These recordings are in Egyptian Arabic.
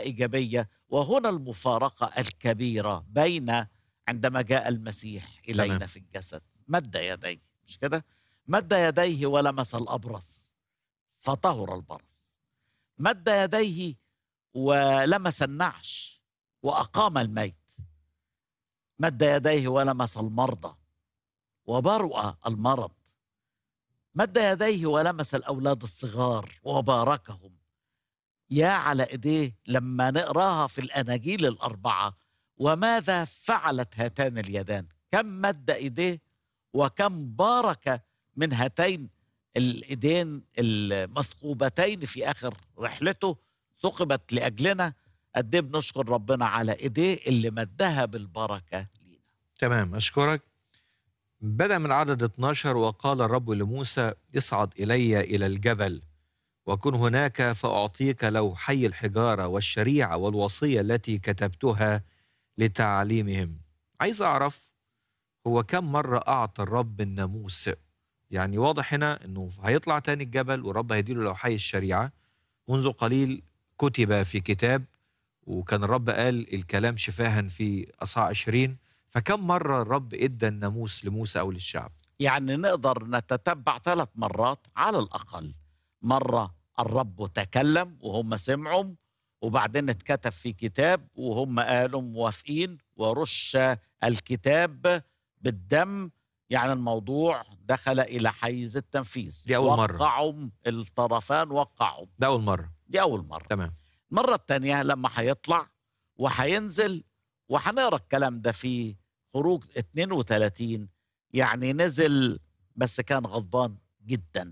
ايجابيه وهنا المفارقه الكبيره بين عندما جاء المسيح الينا تمام. في الجسد مد يديه مش كده مد يديه ولمس الابرص فطهر البرص مد يديه ولمس النعش واقام الميت مد يديه ولمس المرضى وبرؤ المرض مد يديه ولمس الاولاد الصغار وباركهم يا على ايديه لما نقراها في الاناجيل الاربعه وماذا فعلت هاتان اليدان كم مد ايديه وكم بارك من هاتين الايدين المثقوبتين في اخر رحلته ثقبت لاجلنا قد ايه بنشكر ربنا على ايديه اللي مدها بالبركه لينا تمام أشكرك بدأ من عدد 12 وقال الرب لموسى اصعد إلي إلى الجبل وكن هناك فأعطيك لوحي الحجارة والشريعة والوصية التي كتبتها لتعليمهم عايز أعرف هو كم مرة أعطى الرب الناموس يعني واضح هنا أنه هيطلع تاني الجبل والرب هيديله لوحي الشريعة منذ قليل كتب في كتاب وكان الرب قال الكلام شفاها في أصحاح 20 فكم مرة الرب ادى الناموس لموسى أو للشعب يعني نقدر نتتبع ثلاث مرات على الأقل مرة الرب تكلم وهم سمعوا وبعدين اتكتب في كتاب وهم قالوا موافقين ورش الكتاب بالدم يعني الموضوع دخل إلى حيز التنفيذ دي أول مرة. وقعوا الطرفان وقعوا ده أول مرة دي أول مرة تمام المرة التانية لما هيطلع وهينزل وهنقرا الكلام ده في خروج 32 يعني نزل بس كان غضبان جدا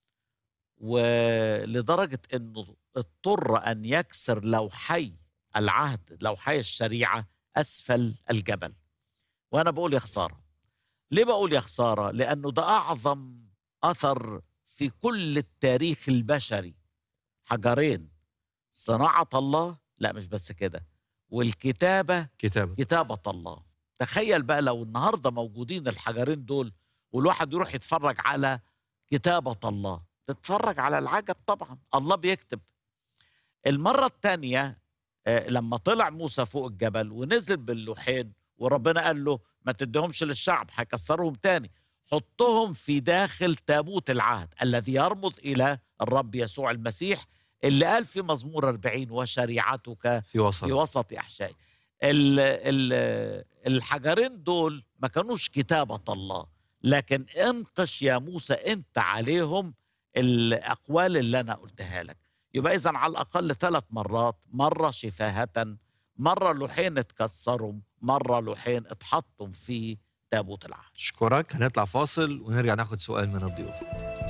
ولدرجة انه اضطر ان يكسر لوحي العهد لوحي الشريعة اسفل الجبل وانا بقول يا خسارة ليه بقول يا خسارة لانه ده اعظم اثر في كل التاريخ البشري حجرين صناعة الله لا مش بس كده والكتابة كتابة كتابة الله تخيل بقى لو النهاردة موجودين الحجرين دول والواحد يروح يتفرج على كتابة الله تتفرج على العجب طبعا الله بيكتب المرة الثانية لما طلع موسى فوق الجبل ونزل باللوحين وربنا قال له ما تديهمش للشعب هيكسرهم تاني حطهم في داخل تابوت العهد الذي يرمز إلى الرب يسوع المسيح اللي قال في مزمور 40 وشريعتك في وسط في وسط احشائي ال ال الحجرين دول ما كانوش كتابة الله لكن انقش يا موسى انت عليهم الاقوال اللي انا قلتها لك يبقى اذا على الاقل ثلاث مرات مره شفاهه مره لوحين اتكسروا مره لوحين اتحطوا في تابوت العهد أشكرك هنطلع فاصل ونرجع ناخد سؤال من الضيوف